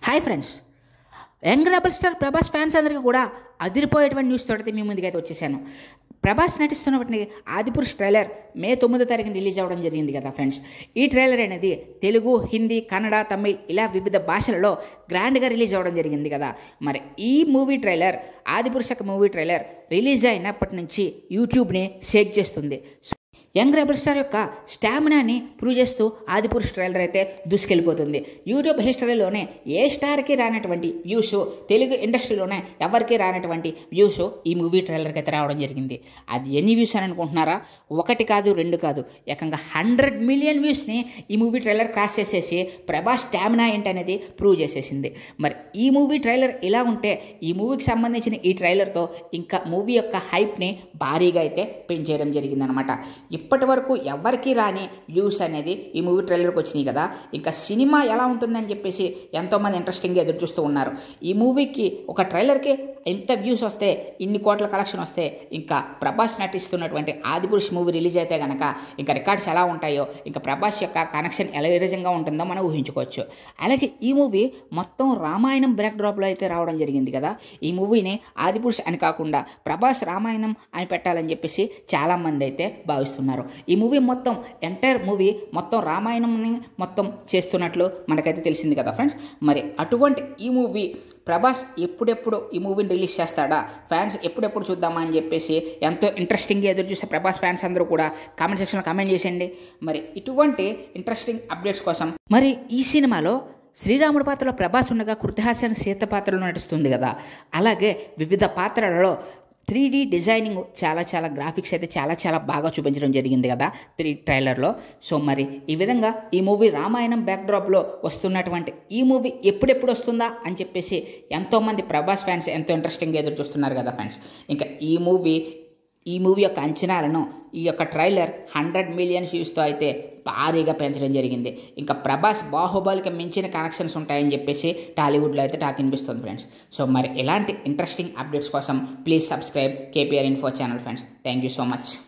hi friends young rebel star Prabhas fans అందరికీ కూడా అదిరిపోయేటువంటి న్యూస్ తోటి మీ ముందుకైతే వచ్చేసాను ప్రభాస్ నటిస్తున్నటువంటి ఆదిపురుష్ ట్రైలర్ మే తొమ్మిదో తారీఖున రిలీజ్ అవ్వడం జరిగింది కదా ఫ్రెండ్స్ ఈ ట్రైలర్ అనేది తెలుగు హిందీ కన్నడ తమిళ్ ఇలా వివిధ భాషలలో గ్రాండ్గా రిలీజ్ అవ్వడం జరిగింది కదా మరి ఈ మూవీ ట్రైలర్ ఆదిపురుష్ యొక్క మూవీ ట్రైలర్ రిలీజ్ అయినప్పటి నుంచి యూట్యూబ్ని షేక్ చేస్తుంది యంగ్ రెబల్ స్టార్ యొక్క స్టామినాని ప్రూవ్ చేస్తూ ఆదిపురుష్ ట్రైలర్ అయితే దూసుకెళ్ళిపోతుంది యూట్యూబ్ హిస్టరీలోనే ఏ స్టార్కి రానటువంటి వ్యూస్ తెలుగు ఇండస్ట్రీలోనే ఎవరికి రానటువంటి వ్యూస్ ఈ మూవీ ట్రైలర్కి అయితే రావడం జరిగింది అది ఎన్ని వ్యూస్ అని అనుకుంటున్నారా ఒకటి కాదు రెండు కాదు ఏకంగా హండ్రెడ్ మిలియన్ వ్యూస్ని ఈ మూవీ ట్రైలర్ క్రాస్ చేసేసి ప్రభాస్ స్టామినా ఏంటనేది ప్రూవ్ చేసేసింది మరి ఈ మూవీ ట్రైలర్ ఇలా ఉంటే ఈ మూవీకి సంబంధించిన ఈ ట్రైలర్తో ఇంకా మూవీ యొక్క హైప్ని భారీగా అయితే పెంచేయడం జరిగిందనమాట ఇప్పటి వరకు ఎవరికి రాని వ్యూస్ అనేది ఈ మూవీ ట్రైలర్కి వచ్చినాయి కదా ఇంకా సినిమా ఎలా ఉంటుందని చెప్పేసి ఎంతోమంది ఇంట్రెస్టింగ్గా ఎదురు చూస్తూ ఉన్నారు ఈ మూవీకి ఒక ట్రైలర్కి ఎంత వ్యూస్ వస్తే ఇన్ని కోట్ల కలెక్షన్ వస్తే ఇంకా ప్రభాస్ నటిస్తున్నటువంటి ఆదిపురుష్ మూవీ రిలీజ్ అయితే కనుక ఇంకా రికార్డ్స్ ఎలా ఉంటాయో ఇంకా ప్రభాస్ యొక్క కనెక్షన్ ఎలా ఏ విధంగా ఉంటుందో మనం ఊహించుకోవచ్చు అలాగే ఈ మూవీ మొత్తం రామాయణం బ్యాక్ డ్రాప్లో అయితే రావడం జరిగింది కదా ఈ మూవీని ఆదిపురుష్ అని కాకుండా ప్రభాస్ రామాయణం అని పెట్టాలని చెప్పేసి చాలామంది అయితే భావిస్తున్నారు ఈ మూవీ మొత్తం ఎంటైర్ మూవీ మొత్తం రామాయణంని మొత్తం చేస్తున్నట్లు మనకైతే తెలిసింది కదా ఫ్రెండ్స్ మరి అటువంటి ఈ మూవీ ప్రభాస్ ఎప్పుడెప్పుడు ఈ మూవీని రిలీజ్ చేస్తాడా ఫ్యాన్స్ ఎప్పుడెప్పుడు చూద్దామా అని చెప్పేసి ఎంతో ఇంట్రెస్టింగ్గా ఎదురు చూసే ప్రభాస్ ఫ్యాన్స్ అందరూ కూడా కామెంట్ సెక్షన్లో కామెంట్ చేసేయండి మరి ఇటువంటి ఇంట్రెస్టింగ్ అప్డేట్స్ కోసం మరి ఈ సినిమాలో శ్రీరాముడి పాత్రలో ప్రభాస్ ఉండగా కృతిహాసన్ సీత పాత్రలో నటిస్తుంది కదా అలాగే వివిధ పాత్రలలో త్రీ డీ డిజైనింగ్ చాలా చాలా గ్రాఫిక్స్ అయితే చాలా చాలా బాగా చూపించడం జరిగింది కదా త్రీ ట్రైలర్లో సో మరి ఈ విధంగా ఈ మూవీ రామాయణం బ్యాక్డ్రాప్లో వస్తున్నటువంటి ఈ మూవీ ఎప్పుడెప్పుడు వస్తుందా అని చెప్పేసి ఎంతోమంది ప్రభాస్ ఫ్యాన్స్ ఎంతో ఇంట్రెస్టింగ్గా ఎదురు చూస్తున్నారు కదా ఫ్రెండ్స్ ఇంకా ఈ మూవీ ఈ మూవీ యొక్క అంచనాలను ఈ యొక్క ట్రైలర్ హండ్రెడ్ మిలియన్స్ వ్యూస్తో అయితే భారీగా పెంచడం జరిగింది ఇంకా ప్రభాస్ బాహుబలికి మించిన కనెక్షన్స్ ఉంటాయని చెప్పేసి టాలీవుడ్లో అయితే టాక్ వినిపిస్తుంది ఫ్రెండ్స్ సో మరి ఇలాంటి ఇంట్రెస్టింగ్ అప్డేట్స్ కోసం please subscribe KPR info channel friends thank you so much